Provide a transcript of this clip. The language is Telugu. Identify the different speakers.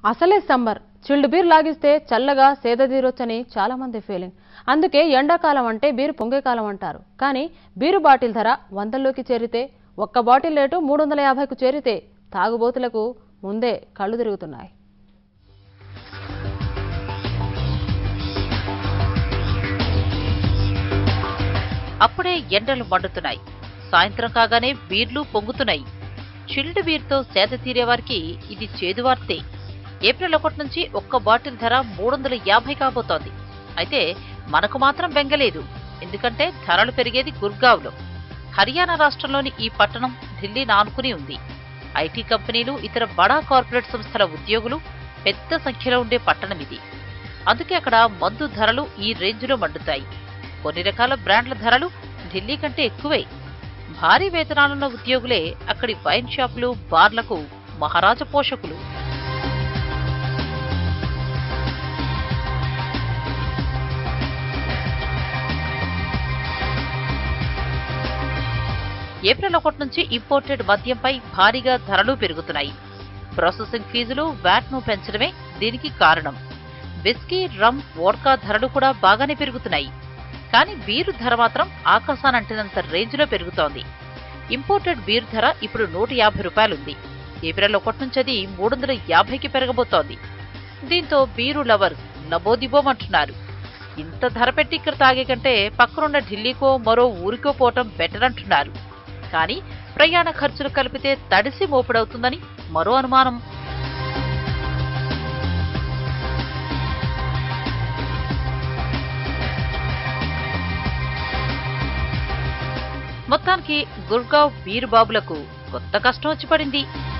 Speaker 1: అసలే సమ్మర్ చిల్డ్ బీర్ లాగిస్తే చల్లగా సేద తీరొచ్చని చాలా మంది ఫీలింగ్ అందుకే ఎండాకాలం అంటే బీరు పొంగే కాలం అంటారు కానీ బీరు బాటిల్ ధర వందల్లోకి చేరితే ఒక్క బాటిల్ రేటు మూడు వందల యాభైకు చేరితే తాగుబోతులకు ముందే కళ్ళు తిరుగుతున్నాయి
Speaker 2: అప్పుడే ఎండలు మండుతున్నాయి సాయంత్రం కాగానే బీర్లు పొంగుతున్నాయి చిల్డ్ బీర్తో సేద తీరేవారికి ఇది చేదువార్తే ఏప్రిల్ ఒకటి నుంచి ఒక్క బాటిల్ ధర మూడు వందల యాభై కాబోతోంది అయితే మనకు మాత్రం బెంగలేదు ఎందుకంటే ధరలు పెరిగేది గుర్గావ్లో హర్యానా రాష్ట్రంలోని ఈ పట్టణం ఢిల్లీని ఆనుకుని ఉంది ఐటీ కంపెనీలు ఇతర బడా కార్పొరేట్ సంస్థల ఉద్యోగులు పెద్ద సంఖ్యలో ఉండే పట్టణం ఇది అందుకే అక్కడ మందు ధరలు ఈ రేంజ్లో మండుతాయి కొన్ని రకాల బ్రాండ్ల ధరలు ఢిల్లీ కంటే ఎక్కువే భారీ వేతనాలున్న ఉద్యోగులే అక్కడి వైన్ షాపులు బార్లకు మహారాజ పోషకులు ఏప్రిల్ ఒకటి నుంచి ఇంపోర్టెడ్ మద్యంపై భారీగా ధరలు పెరుగుతున్నాయి ప్రాసెసింగ్ ఫీజులు వ్యాట్ను పెంచడమే దీనికి కారణం విస్కీ రమ్ వోడ్కా ధరలు కూడా బాగానే పెరుగుతున్నాయి కానీ బీరు ధర మాత్రం ఆకాశానంటినంత రేంజ్లో పెరుగుతోంది ఇంపోర్టెడ్ బీర్ ధర ఇప్పుడు నూట యాభై రూపాయలుంది ఏప్రిల్ ఒకటి నుంచి అది మూడు వందల యాభైకి పెరగబోతోంది దీంతో బీరు లవర్స్ లబోదిబోమంటున్నారు ఇంత ధర పెట్టి ఇక్కడ తాగే కంటే పక్కనున్న ఢిల్లీకో మరో ఊరికో పోవటం బెటర్ అంటున్నారు కానీ ప్రయాణ ఖర్చులు కలిపితే తడిసి మోపుడవుతుందని మరో అనుమానం మొత్తానికి గుర్గావ్ బీరు బాబులకు కొత్త కష్టం వచ్చి పడింది